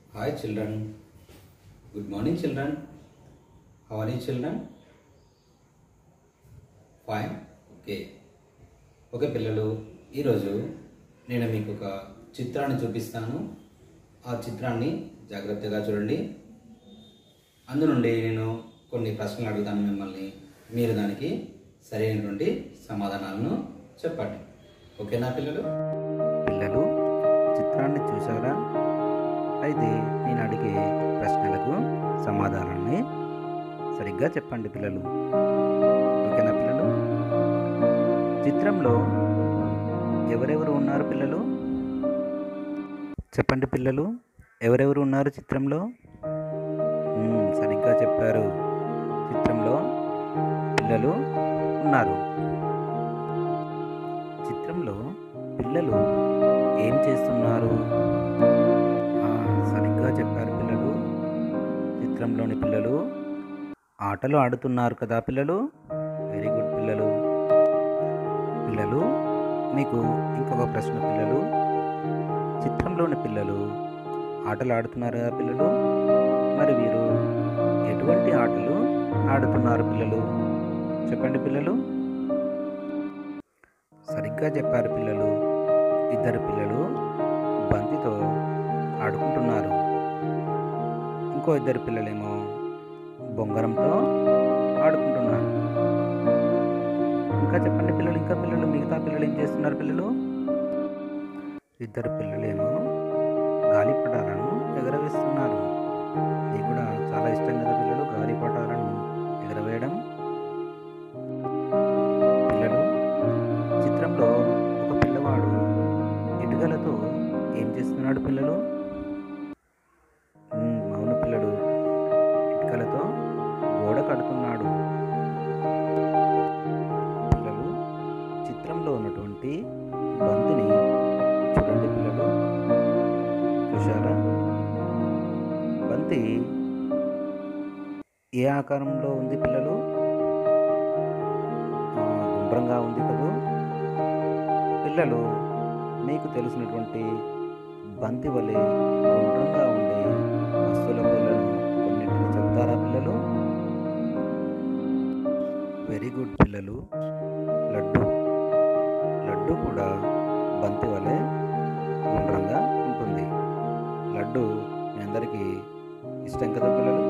Hi children. Good morning children. How are you children? Fine okay okay పిల్లలు ఈరోజు నేను మీకు ఒక చిత్రాన్ని చూపిస్తాను ఆ చిత్రాన్ని జాగ్రత్తగా చూడండి అందు నుండి నేను కొన్ని ప్రశ్నలు అడుగుతాను మిమ్మల్ని మీరు దానికి సరైనటువంటి సమాధానాలను చెప్పండి ఓకేనా పిల్లలు పిల్లలు చిత్రాన్ని చూసారా అయితే నేను అడిగే ప్రశ్నలకు సమాధానాన్ని సరిగ్గా చెప్పండి పిల్లలు ఓకేనా పిల్లలు చిత్రంలో ఎవరెవరు ఉన్నారు పిల్లలు చెప్పండి పిల్లలు ఎవరెవరు ఉన్నారు చిత్రంలో మ్మ్, సరిగ్గా చెప్పారు చిత్రంలో పిల్లలు ఉన్నారు చిత్రంలో పిల్లలు ఏం చేస్తున్నారు ఆ, సరిగ్గా చెప్పారు పిల్లలు చిత్రంలోని పిల్లలు ఆటలు ఆడుతున్నారు కదా పిల్లలు వెరీ గుడ్ పిల్లలు పిల్లలు మీకు ఇంకొక ప్రశ్న పిల్లలు చిత్రంలోని పిల్లలు ఆటలు ఆడుతున్నారు కదా పిల్లలు మరి వీరు ఎటువంటి ఆటలు ఆడుతున్నారు పిల్లలు చెప్పండి పిల్లలు సరిగ్గా చెప్పారు పిల్లలు ఇద్దరు పిల్లలు బంతితో ఆడుకుంటున్నారు ఇంకో ఇద్దరు పిల్లలేమో బొంగరంతో ఆడుకుంటున్నారు ఇంకా చెప్పండి పిల్లలు ఇంకా పిల్లలు మిగతా పిల్లలు ఏం చేస్తున్నారు పిల్లలు ఇద్దరు పిల్లలేమో గాలిపటాలను ఎగరవేస్తున్నారు మీకు కూడా చాలా ఇష్టం కదా పిల్లలు గాలిపటాలను ఎగరవేయడం పిల్లలు చిత్రంలో ఒక పిల్లవాడు ఇటుకలతో ఏం చేస్తున్నాడు పిల్లలు మ్మ్, అవును పిల్లడు ఇటుకలతో గోడ కడుతున్నాడు పిల్లలు చిత్రంలో ఉన్నటువంటి బంతిని చూడండి పిల్లలు చూశారా బంతి ఏ ఆకారంలో ఉంది పిల్లలు ఆ, గుండ్రంగా ఉంది కదూ పిల్లలు మీకు తెలిసినటువంటి బంతి వలె గుండ్రంగా ఉండే వస్తువుల పేర్లను కొన్నింటిని చెప్తారా పిల్లలు వెరీ గుడ్ పిల్లలు లడ్డు లడ్డు కూడా బంతి వలె గుండ్రంగా ఉంటుంది లడ్డు మీ అందరికీ ఇష్టం కదా పిల్లలు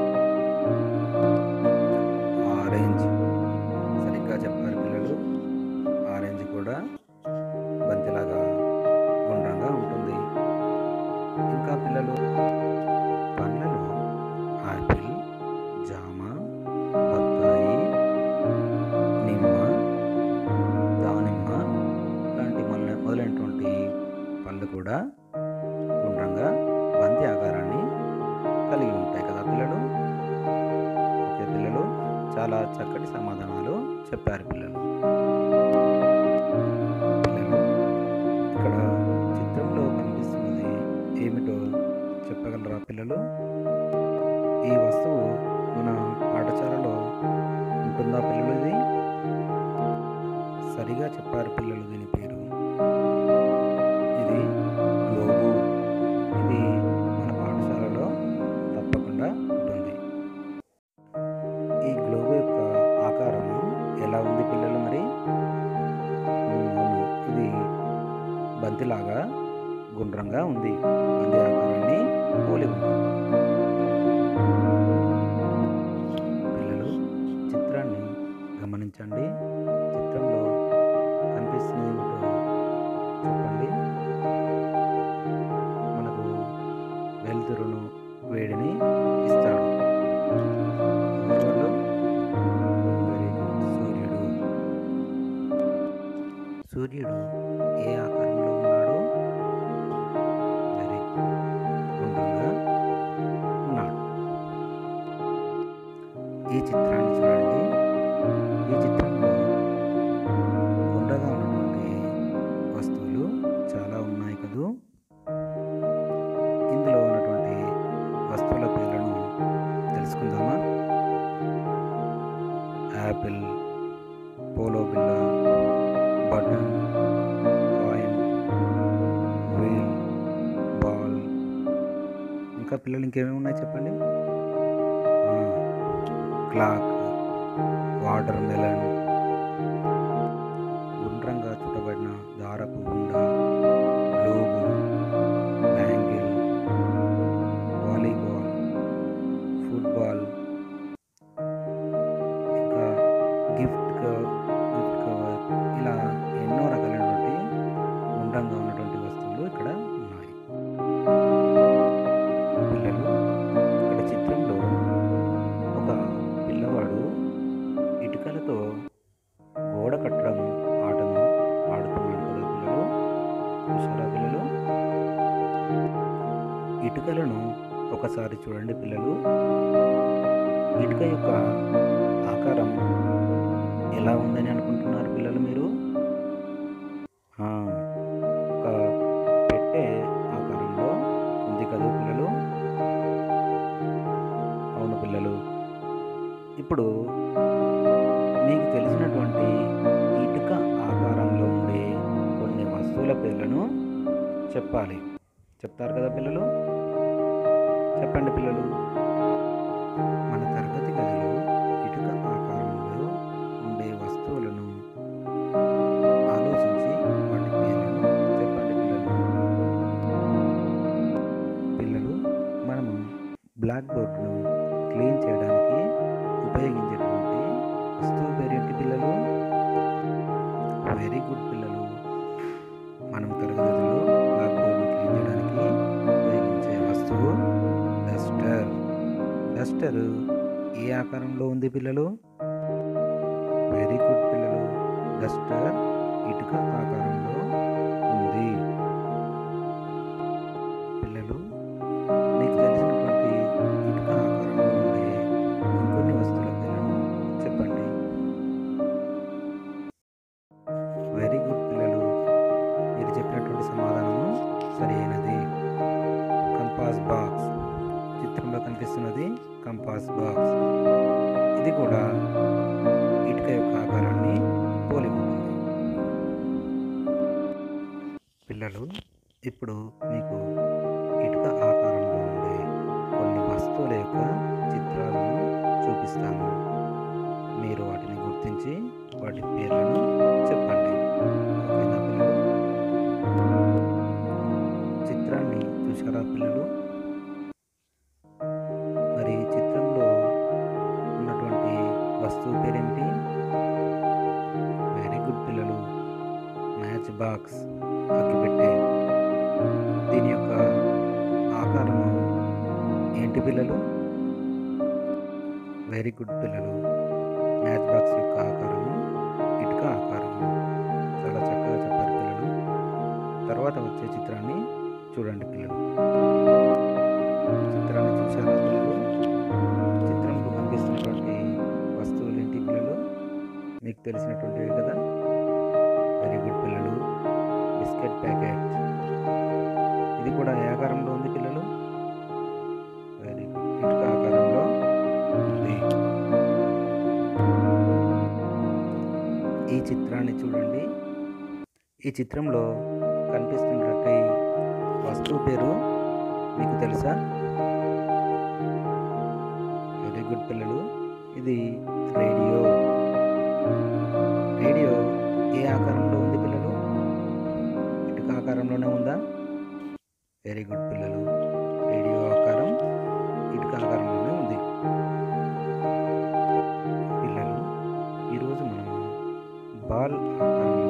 ఆరెంజ్ సరిగ్గా చెప్పారు పిల్లలు ఆరెంజ్ కూడా బంతిలాగా గుండ్రంగా ఉంటుంది ఇంకా పిల్లలు పండ్లలో ఆపిల్ జామ బత్తాయి నిమ్మ దానిమ్మ లాంటి మొదల మొదలైనటువంటి పళ్ళు కూడా గుండ్రంగా బంతి ఆకారాన్ని కలిగి ఉంటాయి కదా పిల్లలు ఓకే పిల్లలు చాలా చక్కటి సమాధానాలు చెప్పారు పిల్లలు పిల్లలు ఇక్కడ చిత్రంలో కనిపిస్తున్నది ఏమిటో చెప్పగలరా పిల్లలు ఈ వస్తువు మన పాఠశాలలో ఉంటుందా పిల్లలు ఇది సరిగా చెప్పారు పిల్లలు దీని పేరు ఇది గ్లోబు ఇది మన పాఠశాలలో తప్పకుండా ఉంటుంది ఈ గ్లోబు యొక్క ఆకారము ఎలా ఉంది పిల్లలు మరి ఉమ్, అవును ఇది బంతిలాగా గుండ్రంగా ఉంది బంతి ఆకారాన్ని పోలి ఉంది పిల్లలు చిత్రాన్ని గమనించండి చిత్రంలో కనిపిస్తున్నది ఏమిటో చెప్పండి మనకు వెలుతురును వేడిని ఇస్తాడు ఎవరు? వెరీ గుడ్ సూర్యుడు సూర్యుడు ఏ ఆకారంలో ఉన్నాడు వెరీ గుండ్రంగా ఉన్నాడు ఈ చిత్రాన్ని చూడండి ఈ చిత్రంలో గుండ్రగా ఉన్నటువంటి వస్తువులు చాలా ఉన్నాయి కదూ ఇందులో ఉన్నటువంటి వస్తువుల పేర్లను తెలుసుకుందామా యాపిల్ పోలో బిల్ల బటన్ కాయిన్ వీల్ బాల్ ఇంకా పిల్లలు ఇంకేమేమి ఉన్నాయి చెప్పండి క్లాక్ వాటర్ మెలన్ గుండ్రంగా చుట్టబడిన దారపు గుండ గ్లోబు బ్యాంగిల్ వాలీబాల్ ఫుట్బాల్ ఇంకా గిఫ్ట్ కవర్ గిఫ్ట్ కవర్ ఇలా ఎన్నో రకాలైనటువంటి గుండ్రంగా ఉన్నటువంటి వస్తువులు ఇక్కడ ఉన్నాయి పిల్లలు ఇక్కడ చిత్రంలో ఒక పిల్లవాడు ఇటుకలతో గోడ కట్టడం ఆటను ఆడుతున్నాడు కదా పిల్లలు చూసారా పిల్లలు ఇటుకలను ఒకసారి చూడండి పిల్లలు ఇటుక యొక్క ఆకారం ఎలా ఉందని అనుకుంటున్నారు పిల్లలు మీరు ఆ, ఒక పెట్టే ఆకారంలో ఉంది కదా పిల్లలు అవును పిల్లలు ఇప్పుడు మీకు తెలిసినటువంటి ఇటుక ఆకారంలో ఉండే కొన్ని వస్తువుల పేర్లను చెప్పాలి చెప్తారు కదా పిల్లలు చెప్పండి పిల్లలు మన తరగతి గదిలో ఇటుక ఆకారంలో ఉండే వస్తువులను ఆలోచించి వాటి పేర్లను చెప్పండి పిల్లలు పిల్లలు మనము బ్లాక్ బోర్డ్ను క్లీన్ చేయడానికి ఉపయోగించేటువంటి వస్తువు పేరు ఏంటి పిల్లలు వెరీ గుడ్ పిల్లలు మనం తరగతిలో బ్లాక్ బోర్డ్ను క్లీన్ చేయడానికి ఉపయోగించే వస్తువు డస్టర్ డస్టర్ ఏ ఆకారంలో ఉంది పిల్లలు వెరీ గుడ్ పిల్లలు డస్టర్ ఇటుక ఆకారంలో ఉంది పిల్లలు మీకు తెలిసినటువంటి ఇటుక ఆకారంలో ఉండే ఇంకొన్ని వస్తువుల పేర్లను చెప్పండి వెరీ గుడ్ పిల్లలు మీరు చెప్పినటువంటి సమాధానము సరి అయినది కంపాస్ బాక్స్ చిత్రంలో కనిపిస్తున్నది కంపాస్ బాక్స్ ఇది కూడా ఇటుక యొక్క ఆకారాన్ని పోలి ఉంటుంది పిల్లలు ఇప్పుడు మీకు ఇటుక ఆకారంలో ఉండే కొన్ని వస్తువుల యొక్క చిత్రాలను చూపిస్తాను మీరు వాటిని గుర్తించి వాటి పేర్లను చెప్పండి ఓకేనా పిల్లలు చిత్రాన్ని చూసారా పిల్లలు మరి ఈ చిత్రంలో ఉన్నటువంటి వస్తువు పేరేంటి వెరీ గుడ్ పిల్లలు మ్యాచ్ బాక్స్ అగ్గిపెట్టే దీని యొక్క ఆకారము ఏంటి పిల్లలు వెరీ గుడ్ పిల్లలు మ్యాచ్ బాక్స్ యొక్క ఆకారము ఇటుక ఆకారము చాలా చక్కగా చెప్పారు పిల్లలు తర్వాత వచ్చే చిత్రాన్ని చూడండి పిల్లలు చిత్రాన్ని చూసారా పిల్లలు చిత్రంలో కనిపిస్తున్నటువంటి వస్తువులు ఏంటి పిల్లలు మీకు తెలిసినటువంటివి కదా వెరీ గుడ్ పిల్లలు బిస్కెట్ ప్యాకెట్ ఇది కూడా ఏ ఆకారంలో ఉంది పిల్లలు వెరీ గుడ్ ఇటుక ఆకారంలో ఉంది ఈ చిత్రాన్ని చూడండి ఈ చిత్రంలో కనిపిస్తున్నటువంటి వస్తువు పేరు మీకు తెలుసా వెరీ గుడ్ పిల్లలు ఇది రేడియో రేడియో ఏ ఆకారంలో ఉంది పిల్లలు ఇటుక ఆకారంలోనే ఉందా వెరీ గుడ్ పిల్లలు రేడియో ఆకారం ఇటుక ఆకారంలోనే ఉంది పిల్లలు ఈరోజు మనము బాల్ ఆకారంలో